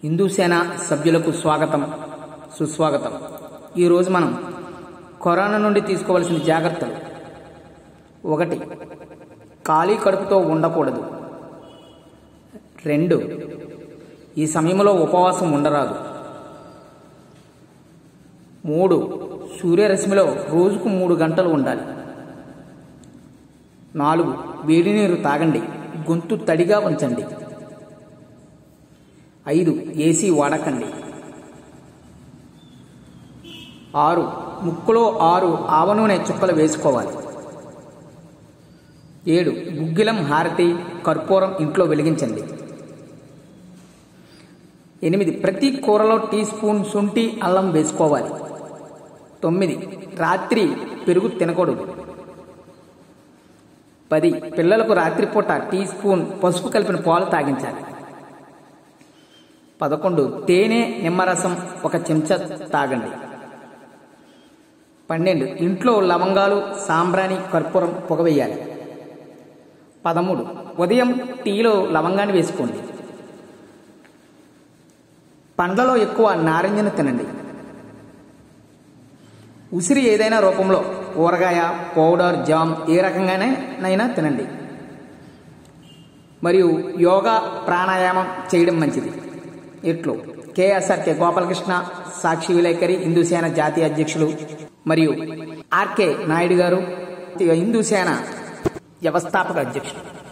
హిందూ సేన సభ్యులకు స్వాగతం సుస్వాగతం ఈరోజు మనం కరోనా నుండి తీసుకోవలసిన జాగ్రత్తలు ఒకటి ఖాళీ కడుపుతో ఉండకూడదు రెండు ఈ సమయంలో ఉపవాసం ఉండరాదు మూడు సూర్యరశ్మిలో రోజుకు మూడు గంటలు ఉండాలి నాలుగు వేడి నీరు తాగండి గొంతు తడిగా ఉంచండి ఐదు ఏసీ వాడకండి ఆరు ముక్కులో ఆరు ఆవ నూనె చుక్కలు వేసుకోవాలి ఏడు గుగ్గిలం హారతి కర్పూరం ఇంట్లో వెలిగించండి ఎనిమిది ప్రతి కూరలో టీ స్పూన్ శుంఠి అల్లం వేసుకోవాలి తొమ్మిది రాత్రి పెరుగు తినకూడదు పది పిల్లలకు రాత్రిపూట టీ స్పూన్ పసుపు కలిపిన పాలు తాగించాలి పదకొండు తేనె నిమ్మరసం ఒక చెంచా తాగండి పన్నెండు ఇంట్లో లవంగాలు సాంబ్రాణి కర్పూరం పొగవేయాలి పదమూడు ఉదయం టీలో లవంగాన్ని వేసుకోండి పండ్లలో ఎక్కువ నారింజను తినండి ఉసిరి ఏదైనా రూపంలో ఊరగాయ పౌడర్ జామ్ ఏ రకంగానే నైనా తినండి మరియు యోగా ప్రాణాయామం చేయడం మంచిది ఇట్లు కేఎస్ఆర్కే గోపాలకృష్ణ సాక్షి విలేకరి హిందూ సేన జాతీయ అధ్యక్షులు మరియు ఆర్కే నాయుడు గారు హిందూ సేన వ్యవస్థాపక అధ్యక్షులు